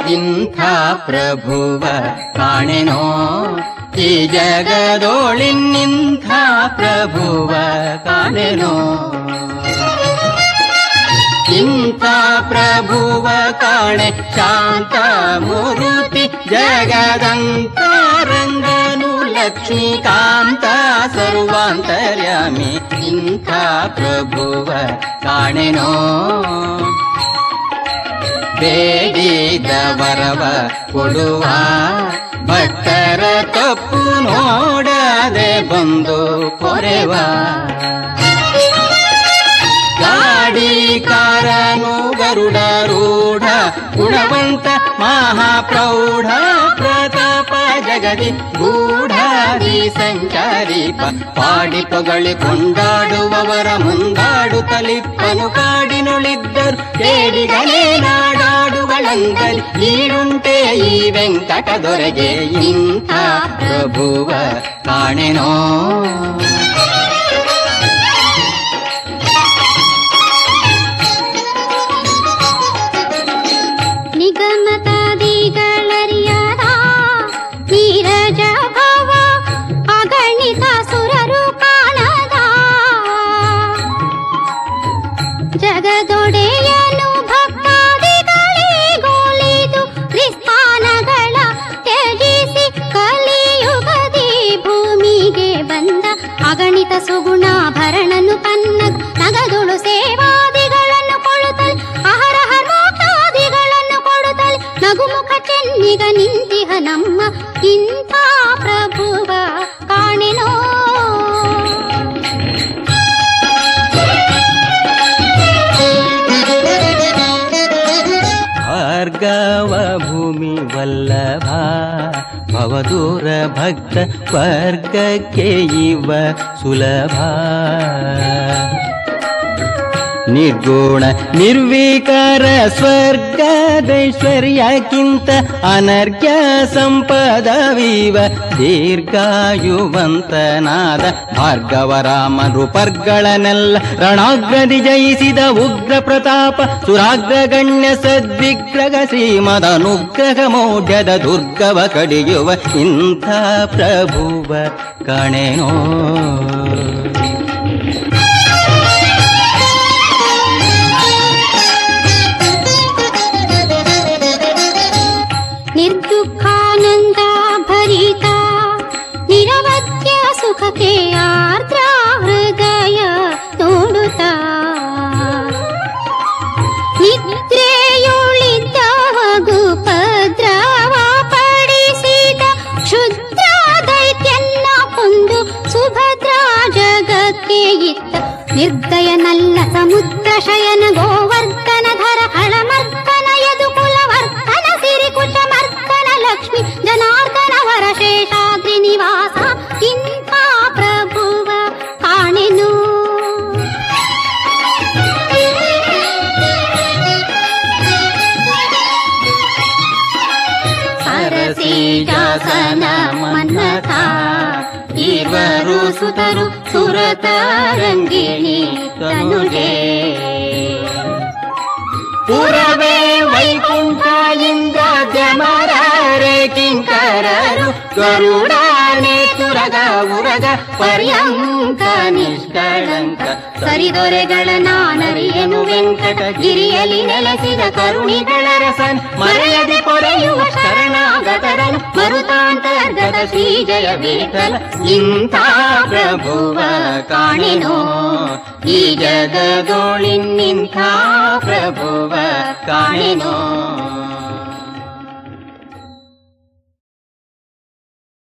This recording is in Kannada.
ಇಂಥ ಪ್ರಭುವ ಕಾಣೆನೋ ಈ ಜಗದೋಳಿನಿಂಥ ಪ್ರಭುವ ಕಾಣೆನೋ ಇಂಥ ಪ್ರಭುವ ಕಾಣೆ ಶಾಂತ ಮೂರುತಿ ಜಗದಂತ ರಂಗನು ಲಕ್ಷ್ಮೀಕಾಂತ ಸರ್ವಾಂತರ್ಯಾಮಿ ಇಂಥ ಪ್ರಭುವ ಕಾಣೆನೋ ಬೇಡಿದ ವರವ ಕೊಡುವ ಭಕ್ತರ ತಪ್ಪು ನೋಡದೆ ಬಂದು ಕೊರೆವ ಗಾಡಿಕಾರನು ಗರುಡರೂಢ ಗುಣವಂತ ಮಹಾಪ್ರೌಢ ಪ್ರತಾಪ ಜಗದಿ ಗೂಢಾದಿ ಸಂಚಾರೀಪ ಪಾಡಿ ಪೊಗಳಿ ಕೊಂಡಾಡುವವರ ಮುಂದಾಡುತ್ತಲಿಪ್ಪನು ಕಾಡಿನುಳಿದ್ದರು ಕೇಡಿಗಳೇ ನಾಡಾಡುಗಳಂದಲಿ ಈಡುಂಟೆ ಈ ವೆಂಕಟ ದೊರೆಗೆ ಇಂಥ ಪ್ರಭುವ ಕಾಣೆನೋ ನಿಗಮತಾದಿಗಳರಿಯದ ನೀರಜ ಭವ ಅಗಣಿತ ಸುರರು ಕಾಣದ ಜಗದೊಡೆಯನು ಭಕ್ತಾದಿಗಳಿಗೋಲಿದು ತ್ರಿಸ್ಥಾನಗಳ ತ್ಯಜಿಸಿ ಕಲಿಯುಗದಿ ಭೂಮಿಗೆ ಬಂದ ಅಗಣಿತ ಸುಗುಣಾಭರಣನು ತನ್ನ ನಗದುಳು ಸೇವಾದಿಗಳನ್ನು ಕೊಡುತ್ತಲ್ ಆಹಾರ ಮೋಕ್ಷಾದಿಗಳನ್ನು ಕೊಡುತ್ತಲ್ ನಗುಮುಖ ಚೆನ್ನಿಗ ನಿಂತಿಹ ನಮ್ಮ ಇಂಥ ಪ್ರಭುವ ಕಾಣೆನೋ ಭಾರ್ಗವ ಭೂಮಿ ವಲ್ಲಭ ಭವದೂರ ಭಕ್ತ ವರ್ಗಕ್ಕೆ ಇವ ಸುಲಭ ನಿರ್ಗುಣ ನಿರ್ವಿಕಾರ ಸ್ವರ್ಗದೈಶ್ವರ್ಯಕ್ಕಿಂತ ಅನರ್ಘ್ಯ ಸಂಪದವಿವ ದೀರ್ಘಾಯುವಂತನಾದ ಭಾರ್ಗವ ರಾಮ ನೃಪರ್ಗಳನ್ನೆಲ್ಲ ರಣಾಗ್ರದಿ ಜಯಿಸಿದ ಉಗ್ರ ಪ್ರತಾಪ ಸುರಾಗ್ರಗಣ್ಯ ಸದ್ವಿಗ್ರಹ ಶ್ರೀಮದನುಗ್ರಹ ಮೌಢ್ಯದ ದುರ್ಗವ ಕಡಿಯುವ ಇಂಥ ಪ್ರಭುವ ಕಣೆನೋ ನಿರ್ದುಃಖಾನಂದ ಭರಿತ ನಿರವಧ್ಯ ಸುಖಕ್ಕೆ ಆರ್ದ್ರ ಹೃದಯ ನೋಡುತ್ತ ನಿದ್ರೆಯುಳಿದ್ದ ಗುಪದ್ರವ ಪಡಿಸಿದ ಕ್ಷುದ್ರ ದೈತ್ಯನ್ನ ಕೊಂದು ಸುಭದ್ರ ಜಗಕ್ಕೆ ಇತ್ತ ನಿರ್ದಯನಲ್ಲ ಸಮುದ್ರ ಶಯನ ಗೋವರ್ಧನ ಧರ ಹಳಮರ್ದನ ಯದು ಕುಲವರ್ಧನ ಸಿರಿ ಕುಶಮರ್ದನ ಲಕ್ಷ್ಮಿ ಜನಾರ್ದನ ವರ ಶೇಷಾದ್ರಿ ನಿವಾಸ ಇಂಥ ಪ್ರಭುವ ಕಾಣೆನು ಸರಸೀಜಾಸನ ಮನ್ನಥ ಇವರು ಸುತರು ಸುರತರಂಗಿಣಿ ತನುಜೇ ಪುರವೇ ವೈಕುಂಠ ಇಂದ್ರ ಜಮರರೆ ಕಿಂಕರರು ಗರುಡಾನೆ ತುರಗ ಉರಗ ಪರ್ಯಂಕ ನಿಷ್ಕಳಂಕ ಸರಿದೊರೆಗಳ ನಾನರಿಯನು ವೆಂಕಟ ಗಿರಿಯಲಿ ನೆಲೆಸಿದ ಕರುಣಿಗಳ ರಸನ್ ಮರೆಯದೆ ಪೊರೆಯುವ ಶರಣಾಗತರನು ಮರುತಾಂತರ್ಗತ ಶ್ರೀ ಜಯ ವಿಠಲ ಇಂಥ ಪ್ರಭುವ ಕಾಣೆನೋ ಈ ಜಗದೋಳಿನಿಂಥ ಪ್ರಭುವ ಕಾಣೆನೋ